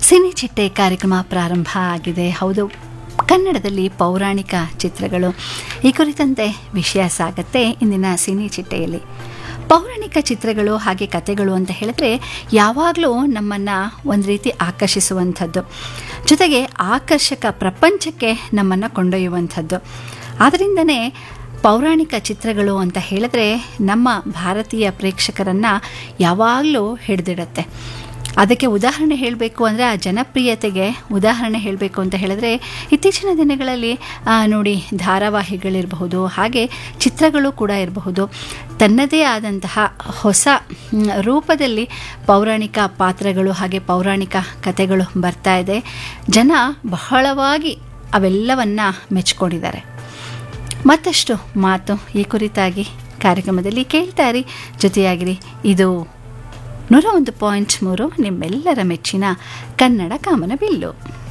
cine ಚಿಟ್ಟೆ ಕಾರ್ಯಕ್ರಮ ಪ್ರಾರಂಭ ಆಗಿದೆ ಹೌದು ಕನ್ನಡದಲ್ಲಿ ಪೌರಾಣಿಕ ಚಿತ್ರಗಳು ಈ ಕುರಿತಂತೆ ವಿಷಯ ಸಾಗತ್ತೆ ಇಂದಿನ ಸಿನಿ ಚಿಟ್ಟೆಯಲ್ಲಿ ಪೌರಾಣಿಕ ಚಿತ್ರಗಳು ಹಾಗೆ ಕತೆಗಳು ಅಂತ ಹೇಳಿದ್ರೆ ಯಾವಾಗಲೂ ನಮ್ಮನ್ನು ಒಂದು ರೀತಿ ಆಕರ್ಷಿಸುವಂಥದ್ದು ಜೊತೆಗೆ ಆಕರ್ಷಕ ಪ್ರಪಂಚಕ್ಕೆ ನಮ್ಮನ್ನು ಕೊಂಡೊಯ್ಯುವಂಥದ್ದು ಆದ್ದರಿಂದನೇ ಪೌರಾಣಿಕ ಚಿತ್ರಗಳು ಅಂತ ಹೇಳಿದ್ರೆ ನಮ್ಮ ಭಾರತೀಯ ಪ್ರೇಕ್ಷಕರನ್ನು ಯಾವಾಗಲೂ ಹಿಡಿದಿಡತ್ತೆ ಅದಕ್ಕೆ ಉದಾಹರಣೆ ಹೇಳಬೇಕು ಅಂದರೆ ಆ ಜನಪ್ರಿಯತೆಗೆ ಉದಾಹರಣೆ ಹೇಳಬೇಕು ಅಂತ ಹೇಳಿದ್ರೆ ಇತ್ತೀಚಿನ ದಿನಗಳಲ್ಲಿ ಆ, ನೋಡಿ ಧಾರಾವಾಹಿಗಳಿರಬಹುದು ಹಾಗೆ ಚಿತ್ರಗಳು ಕೂಡ ಇರಬಹುದು ತನ್ನದೇ ಆದಂತಹ ಹೊಸ ಮ್, ರೂಪದಲ್ಲಿ ಪೌರಾಣಿಕ ಪಾತ್ರಗಳು ಹಾಗೆ ಪೌರಾಣಿಕ ಕಥೆಗಳು ಬರ್ತಾ ಇದೆ ಜನ ಬಹಳವಾಗಿ ಅವೆಲ್ಲವನ್ನ ಮೆಚ್ಕೊಂಡಿದ್ದಾರೆ ಮತ್ತಷ್ಟು ಮಾತು ಈ ಕುರಿತಾಗಿ ಕಾರ್ಯಕ್ರಮದಲ್ಲಿ ಕೇಳ್ತಾ ಇರಿ ಜೊತೆಯಾಗಿರಿ ಇದು ನೂರ ಒಂದು ಪಾಯಿಂಟ್ ಮೂರು ನಿಮ್ಮೆಲ್ಲರ ಮೆಚ್ಚಿನ ಕನ್ನಡ ಕಾಮನ ಬಿಲ್ಲು